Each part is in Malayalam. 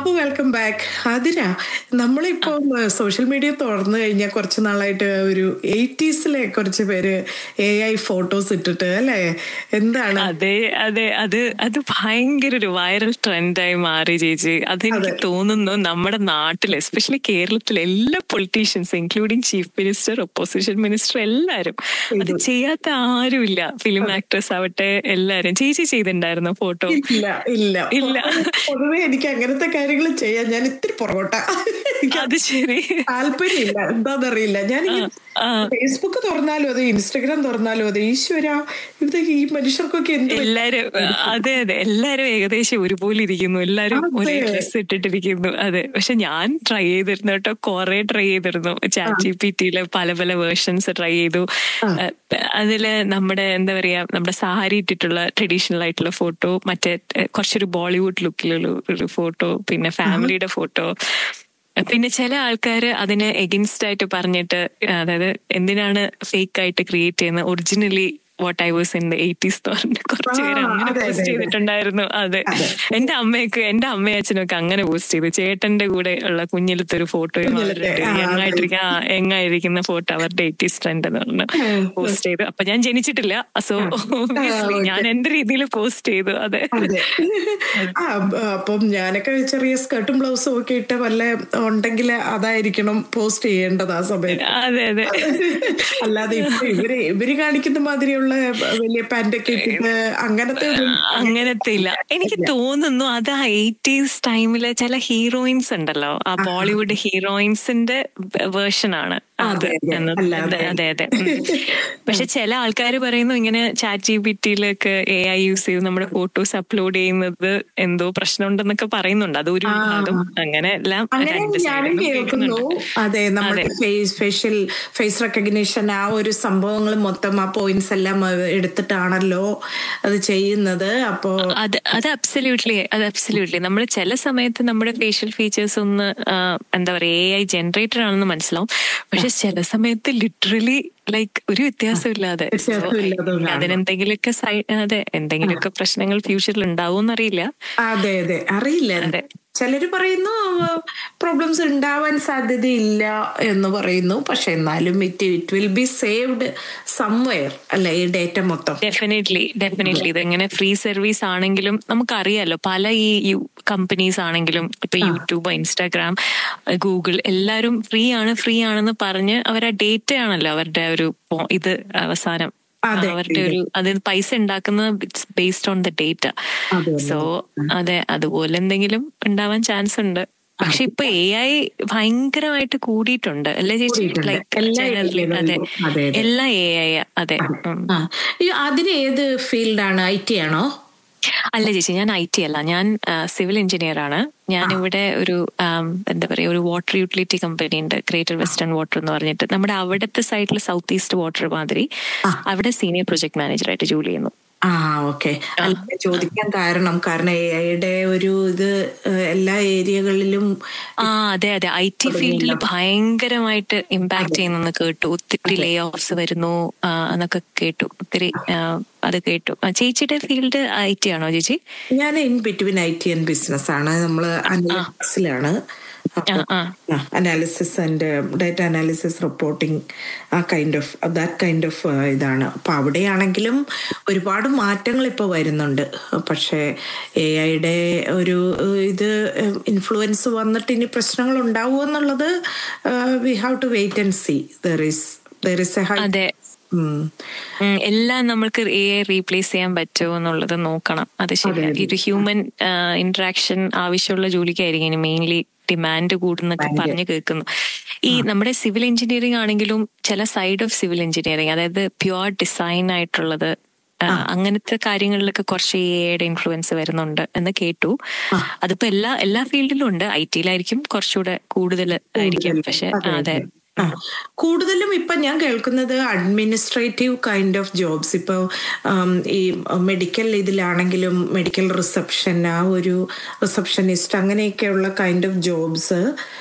അപ്പൊ വെൽക്കം ബാക്ക് അതിര നമ്മളിപ്പോ സോഷ്യൽ മീഡിയ തുറന്നു കഴിഞ്ഞാൽ കുറച്ച് നാളായിട്ട് ഒരു എയ്റ്റീസിലെ കുറച്ച് പേര് എ ഐ ഫോട്ടോസ് ഇട്ടിട്ട് അല്ലേ എന്താണ് അതെ അതെ അത് അത് ഭയങ്കര ഒരു വൈറൽ ട്രെൻഡായി മാറി ചേച്ചി അതെനിക്ക് തോന്നുന്നു നമ്മുടെ നാട്ടിൽ എസ്പെഷ്യലി കേരളത്തിലെ എല്ലാ politicians including chief minister opposition minister എല്ലാരും അത് ചെയ്യാത്ത ആരുമില്ല ഫിലിം ആക്ട്രസ് ആവട്ടെ എല്ലാരും ചേച്ചി ചെയ്തിട്ടുണ്ടായിരുന്നു ഫോട്ടോ ഇല്ല ഇല്ല ഇല്ല. പൊതുവെ എനിക്ക് അങ്ങനത്തെ കാര്യങ്ങൾ ചെയ്യാൻ ഞാൻ ഇത്തിരി പുറകോട്ട എനിക്ക് അത് ശരി താല്പര്യമില്ല എന്താന്നറിയില്ല ഞാൻ ആ. ഫേസ്ബുക്ക് തുറന്നാലും അതെ ഇൻസ്റ്റഗ്രാം തുറന്നാലും അതെ ഈശ്വര ഇത് ഈ മനുഷ്യർക്കൊക്കെ എന്ത് പറ്റി? എല്ലാരും അതെ അതെ എല്ലാരും ഏകദേശം ഒരുപോലെ ഇരിക്കുന്നു എല്ലാരും ഒരേ അതെ. ഡ്രസ് ഇട്ടിട്ടിരിക്കുന്നു അതെ പക്ഷെ ഞാൻ ട്രൈ ചെയ്തിരുന്നു കേട്ടോ കുറെ ട്രൈ ചെയ്തിരുന്നു ചാറ്റ് ജി പി ടിയിലെ പല പല വേർഷൻസ് ട്രൈ ചെയ്തു ഏഹ്, അതില് നമ്മുടെ എന്താ പറയാ നമ്മുടെ സാരി ഇട്ടിട്ടുള്ള ട്രഡീഷണൽ ആയിട്ടുള്ള ഫോട്ടോ മറ്റേ ഏഹ്, കുറച്ചൊരു ബോളിവുഡ് ലുക്കിലുള്ള ഒരു ഫോട്ടോ പിന്നെ ഫാമിലിയുടെ ഫോട്ടോ പിന്നെ ചില ആൾക്കാർ അതിന് എഗൻസ്റ്റ് ആയിട്ട് പറഞ്ഞിട്ട് അതായത് എന്തിനാണ് ഫേക്ക് ആയിട്ട് ക്രിയേറ്റ് ചെയ്യുന്നത് originally what I was in the eighties കുറച്ച് പേര് ആ, അങ്ങനെ അതെ, പോസ്റ്റ് അതെ, അതെ. ചെയ്തിട്ടുണ്ടായിരുന്നു അതെ എന്റെ അമ്മയൊക്കെ എന്റെ അമ്മയും അച്ഛനൊക്കെ അങ്ങനെ പോസ്റ്റ് ചെയ്തു ചേട്ടന്റെ കൂടെ ഉള്ള കുഞ്ഞിലത്തെ ഒരു ഫോട്ടോയും കുഞ്ഞിലത്തെ, അവരുടെ ആ, യങ് അതെ. ആയിട്ടിരിക്കുന്ന ആ യങ്ങായിരിക്കുന്ന ഫോട്ടോ അവരുടെ എയ്റ്റീസ് ട്രെൻഡ് എന്ന് പറഞ്ഞു ഉം. പോസ്റ്റ് ചെയ്തു അപ്പൊ ഞാൻ ജനിച്ചിട്ടില്ല സോ ഒബ്വിയസ്ലി okay. ഞാൻ എന്റെ രീതിയിൽ പോസ്റ്റ് ചെയ്തു അതെ അതെ ആ ബ- അപ്പം ഞാനൊക്കെ ചെറിയ സ്കർട്ടും ബ്ലൗസും ഒക്കെ ഇട്ട് വല്ല ഉണ്ടെങ്കിൽ അതായിരിക്കണം പോസ്റ്റ് ചെയ്യേണ്ടത് ആ സമയത്ത് അതെ അതെ അല്ലാതെ ഇപ്പൊ ഇവര് ഇവര് കാണിക്കുന്ന മാതിരിയുള്ള വലിയ പാന്റൊക്കെ ഇട്ടിട്ട് അങ്ങനത്തെ ഒരു അങ്ങനത്തെ ഇല്ല എനിക്ക് തോന്നുന്നു അത് ആ എയ്റ്റീസ് ടൈമിലെ ചില ഹീറോയിൻസ് ഉണ്ടല്ലോ ആ ബോളിവുഡ് ഹീറോയിൻസിന്റെ വേർഷൻ ആണ് അത് അതെ, അതെ. എന്നത്. അല്ലാതെ. അതെ അതെ ഉം. പക്ഷെ ചില ആൾക്കാർ പറയുന്നു ഇങ്ങനെ ചാറ്റ് ജി പി ടിയിലൊക്കെ എ ഐ യൂസ് ചെയ്ത് നമ്മുടെ ഫോട്ടോസ് അപ്ലോഡ് ചെയ്യുന്നത് എന്തോ പ്രശ്നമുണ്ടെന്നൊക്കെ പറയുന്നുണ്ട് അതൊരു ആ. ഭാഗം അങ്ങനെ എല്ലാം അങ്ങനെ രണ്ട് ഞാനും സൈഡിലും കേൾക്കുന്നു കേൾക്കുന്നുണ്ട് അതെ നമ്മുടെ ഫേസ് ഫേഷ്യൽ ഫേസ് റെക്കഗ്നിഷൻ ആ ഒരു സംഭവങ്ങൾ മൊത്തം ആ പോയിന്റ്സ് എല്ലാം അത് എടുത്തിട്ടാണല്ലോ അത് ചെയ്യുന്നത് അപ്പോ അത് അത് അബ്സല്യൂട്ട്ലി അത് അബ്സല്യൂട്ട്ലി നമ്മൾ ചില സമയത്ത് നമ്മുടെ ഫേഷ്യൽ ഫീച്ചേഴ്സ് ഒന്ന് ആ, എന്താ പറയാ എ ഐ ജനറേറ്റഡ് ആണെന്ന് മനസ്സിലാവും പക്ഷെ ചില സമയത്ത് ലിറ്ററലി ലൈക്ക് ഒരു വ്യത്യാസമില്ലാതെ So, വ്യത്യാസമില്ലാതെ കാണും. അതിനെന്തെങ്കിലുമൊക്കെ സൈ- അതെ എന്തെങ്കിലുമൊക്കെ പ്രശ്നങ്ങൾ ഫ്യൂച്ചറിൽ ഉണ്ടാവും അറിയില്ല അതെ അതെ അറിയില്ല അതെ. ചിലര് പറയുന്നു പ്രോബ്ലംസ് ഉണ്ടാവാൻ സാധ്യതയില്ല എന്ന് പറയുന്നു പക്ഷെ എന്നാലും it it will be saved somewhere അല്ലെ ഈ ഡേറ്റ മൊത്തം ഡെഫിനറ്റ്ലി ഡെഫിനറ്റ്ലി ഇതെങ്ങനെ ഫ്രീ സർവീസ് ആണെങ്കിലും നമുക്കറിയാലോ പല ഈ കമ്പനീസ് ആണെങ്കിലും ഇപ്പൊ യൂട്യൂബ് ഇൻസ്റ്റാഗ്രാം ഗൂഗിൾ എല്ലാവരും ഫ്രീ ആണ് ഫ്രീ ആണെന്ന് പറഞ്ഞ് അവർ ആ ഡേറ്റ ആണല്ലോ അവരുടെ ഒരു പോ- ഇത് അവസാനം അതെ, അവരുടെ ഒരു അത് പൈസ ഉണ്ടാക്കുന്നത് ബേസ്ഡ് ഓൺ ദ ഡേറ്റ അതെ, സോ അതെ അതുപോലെ എന്തെങ്കിലും ഉണ്ടാവാൻ ചാൻസ് ഉണ്ട് പക്ഷെ ഇപ്പൊ എ ഐ ഭയങ്കരമായിട്ട് കൂടിയിട്ടുണ്ട് അല്ലേ ചേച്ചി കൂടിയിട്ടുണ്ട്. ലൈക്ക് എല്ലാ ജനറലി അതെ area കളിലും. അതെ, അതെ. എല്ലാ എ ഐ അതെ ഉം. ആ ഈ അതിന് ഏത് ഫീൽഡാണ് ഐ ടി ആണോ അല്ല ചേച്ചി ഞാൻ ഐ ടി അല്ല ഞാൻ സിവിൽ എഞ്ചിനീയർ ആണ് ഞാൻ ഇവിടെ ഒരു ആം, എന്താ പറയാ ഒരു വാട്ടർ യൂട്ടിലിറ്റി കമ്പനി ഉണ്ട് ഗ്രേറ്റർ വെസ്റ്റേൺ വാട്ടർ എന്ന് പറഞ്ഞിട്ട് നമ്മുടെ അവിടുത്തെ സൈഡിൽ സൗത്ത് ഈസ്റ്റ് വാട്ടർ മാതിരി അവിടെ സീനിയർ പ്രൊജക്ട് മാനേജറായിട്ട് ജോലി ചെയ്യുന്നു ആ ഓക്കെ അല്ല ചോദിക്കാൻ കാരണം കാരണം എ ഐയുടെ ഒരു ഇത് ഏഹ്, എല്ലാ ഏരിയകളിലും ആ അതെ അതെ ഐ ടി ഫീൽഡിൽ ഭയങ്കരമായിട്ട് ഇമ്പാക്ട് ചെയ്യുന്നെന്ന് കേട്ടു ഒത്തിരി ലേ ഓഫ്സ് വരുന്നു ആ, എന്നൊക്കെ കേട്ടു ഒത്തിരി ആ, അത് കേട്ടു ആ, ചേച്ചിയുടെ ഫീൽഡ് ഐ ടി ആണോ ചേച്ചി ഞാൻ in between I T and business ആണ് നമ്മൾ അനലിറ്റിക്സിലാണ് ആ ആ analysis and data analysis reporting ആ kind of that kind of ഇതാണ് അപ്പൊ അവിടെയാണെങ്കിലും ഒരുപാട് മാറ്റങ്ങൾ ഇപ്പോൾ വരുന്നുണ്ട് പക്ഷേ എ ഐയുടെ ഒരു ഏഹ്, ഇത് ഇൻഫ്ലുവൻസ് വന്നിട്ട് ഇനി പ്രശ്നങ്ങൾ ഉണ്ടാവുമോ എന്നുള്ളത് we have to wait and see there is there is a high അതെ ഉം, എല്ലാം നമ്മൾക്ക് എ ഐ റീപ്ലേസ് ചെയ്യാൻ പറ്റുമോ എന്നുള്ളത് നോക്കണം അത് ശരിയാണ് ഒരു ഹ്യൂമൻ ഇന്ററാക്ഷൻ ആവശ്യമുള്ള ജോലിക്കായിരിക്കും ഇനി മെയിൻലി ഡിമാൻഡ് കൂടുന്നൊക്കെ പറഞ്ഞു കേൾക്കുന്നു ഈ നമ്മുടെ സിവിൽ എഞ്ചിനീയറിംഗ് ആണെങ്കിലും ചില സൈഡ് ഓഫ് സിവിൽ എഞ്ചിനീയറിംഗ് അതായത് പ്യുവർ ഡിസൈൻ ആയിട്ടുള്ളത് ആ, അങ്ങനത്തെ കാര്യങ്ങളിലൊക്കെ കുറച്ച് എ ഐയുടെ ഇൻഫ്ലുവൻസ് വരുന്നുണ്ട് എന്ന് കേട്ടു അതിപ്പോ എല്ലാ എല്ലാ ഫീൽഡിലും ഉണ്ട് ഐ ടിയിലായിരിക്കും കുറച്ചുകൂടെ കൂടുതൽ ആയിരിക്കും പക്ഷെ ആ, അതെ ആ, കൂടുതലും ഇപ്പൊ ഞാൻ കേൾക്കുന്നത് അഡ്മിനിസ്ട്രേറ്റീവ് കൈൻഡ് ഓഫ് ജോബ്സ് ഇപ്പോൾ ഈ മെഡിക്കൽ ഇതിലാണെങ്കിലും മെഡിക്കൽ റിസപ്ഷൻ ആ ഒരു റിസപ്ഷനിസ്റ്റ് അങ്ങനെയൊക്കെയുള്ള kind of jobs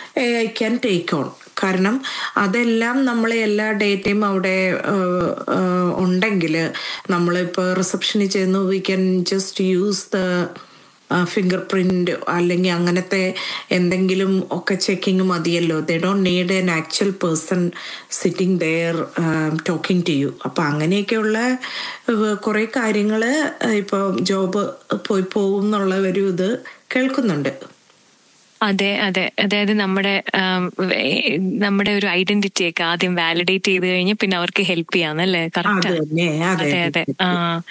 I can take on കാരണം അതെല്ലാം നമ്മളെ എല്ലാ ഡേറ്റയും അവിടെ ഉണ്ടെങ്കിൽ നമ്മളിപ്പോൾ റിസപ്ഷനിൽ ചെന്ന് we can just use the fingerprint അല്ലെങ്കിൽ അങ്ങനത്തെ എന്തെങ്കിലും ഒക്കെ ചെക്കിങ് മതിയല്ലോ they don't need an actual person sitting there talking to you അപ്പം അങ്ങനെയൊക്കെയുള്ള കുറേ കാര്യങ്ങൾ ഇപ്പോൾ ജോബ് പോയി പോകും എന്നുള്ള ഒരു ഇത് കേൾക്കുന്നുണ്ട് അതെ അതെ അതായത് നമ്മുടെ ആം, വേ- നമ്മുടെ ഒരു ഐഡന്റിറ്റി ഒക്കെ ആദ്യം വാലിഡേറ്റ് ചെയ്ത് കഴിഞ്ഞ് പിന്നെ അവർക്ക് ഹെൽപ്പ് ചെയ്യാന്നല്ലേ അത് കറക്റ്റ് തന്നെ അതെ അതെ അതെ ആ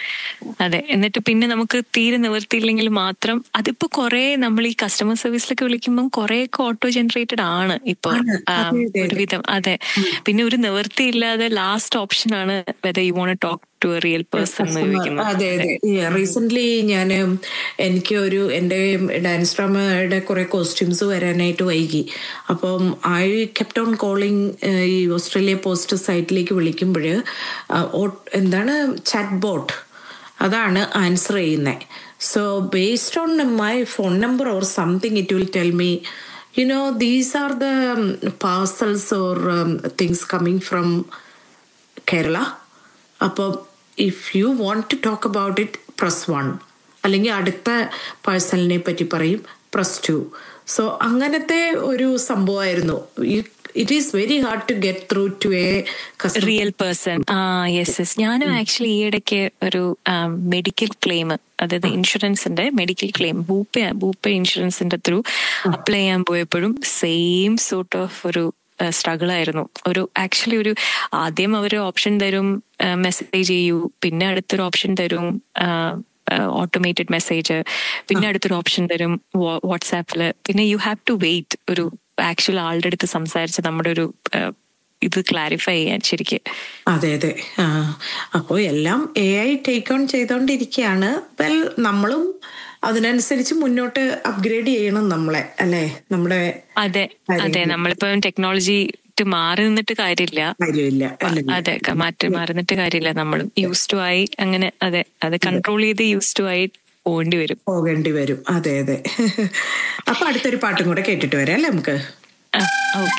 അതെ എന്നിട്ട് പിന്നെ നമുക്ക് തീരെ നിവർത്തിയില്ലെങ്കിൽ മാത്രം അതിപ്പോ കുറെ നമ്മൾ ഈ കസ്റ്റമർ സർവീസിലൊക്കെ വിളിക്കുമ്പോൾ കുറെ ഒക്കെ ഓട്ടോ ജനറേറ്റഡ് ആണ് ഇപ്പൊ ആണ്. ആം, അതെ, അതെ, അതെ. ഒരുവിധം അതെ പിന്നെ ഒരു നിവർത്തി ഇല്ലാതെ ലാസ്റ്റ് ഓപ്ഷൻ ആണ് whether you want talk to a real person എന്ന് ചോദിക്കുന്നത് അതെ അതെ റീസെന്റ് ഞാൻ എനിക്ക് ഒരു എൻ്റെ ഡാൻസ് ഡ്രാമയുടെ കുറെ കോസ്റ്റ്യൂംസ് വരാനായിട്ട് വൈകി അപ്പം ഐ കെപ്റ്റ് ഓൺ കോളിംഗ് ഈ ഓസ്ട്രേലിയ പോസ്റ്റ് സൈറ്റിലേക്ക് വിളിക്കുമ്പോൾ എന്താണ് ചാറ്റ് ബോട്ട് അതാണ് ആൻസർ ചെയ്യുന്നത് so based on my phone number or something it will tell me you know these are the parcels or things coming from Kerala അപ്പോൾ if you want to talk about it press one അല്ലെങ്കിൽ അടുത്ത പേഴ്സണിനെ പറ്റി പറയും പ്രസ് ടു സോ അങ്ങനത്തെ ഒരു സംഭവമായിരുന്നു it is very hard to get through to a customer real person ആ യെസ് യെസ് ഞാനും ആക്ച്വലി ഈ ഇടയ്ക്ക് ഒരു മെഡിക്കൽ ക്ലെയിം അതായത് ഇൻഷുറൻസിന്റെ മെഡിക്കൽ ക്ലെയിം ബൂപ്പ ബൂപ്പ ഇൻഷുറൻസിന്റെ ത്രൂ അപ്ലൈ ചെയ്യാൻ പോയപ്പോഴും സെയിം സോർട്ട് ഓഫ് ഒരു സ്ട്രഗിൾ ആയിരുന്നു ഒരു ആക്ച്വലി ഒരു ആദ്യം അവർ ഓപ്ഷൻ തരും മെസ്സേജ് ചെയ്യൂ പിന്നെ അടുത്തൊരു ഓപ്ഷൻ തരും ഓട്ടോമേറ്റഡ് മെസ്സേജ് പിന്നെ അടുത്തൊരു ഓപ്ഷൻ തരും വാട്സാപ്പിൽ പിന്നെ യു ഹാവ് ടു വെയിറ്റ് ഒരു ആക്ച്വൽ ആളുടെ അടുത്ത് സംസാരിച്ച് നമ്മുടെ ഒരു ആ, ഇത് ക്ലാരിഫൈ ചെയ്യാൻ ശരിക്കും അതെ അതെ ആ അപ്പോൾ എല്ലാം എ ഐ ടേക്ക് ഓൺ ചെയ്തോണ്ടിരിക്കുകയാണ് വെൽ നമ്മളും അതിനനുസരിച്ച് മുന്നോട്ട് അപ്ഗ്രേഡ് ചെയ്യണം നമ്മളെ അല്ലേ നമ്മുടെ അതെ അതെ നമ്മളിപ്പോ ടെക്നോളജി മാറി നിന്നിട്ട് കാര്യമില്ല കാര്യമില്ല അല്ലേ അതെ ക- മാറ്റി മാറി നിന്നിട്ട് കാര്യമില്ല നമ്മൾ യൂസ് ടു ആയി അങ്ങനെ അതെ അത് കൺട്രോൾ ചെയ്ത് യൂസ് ടു ആയി പോകേണ്ടി വരും പോകേണ്ടി വരും അതെ അതെ അപ്പൊ അടുത്തൊരു പാട്ടും കൂടെ കേട്ടിട്ട് വരാം അല്ലേ നമുക്ക്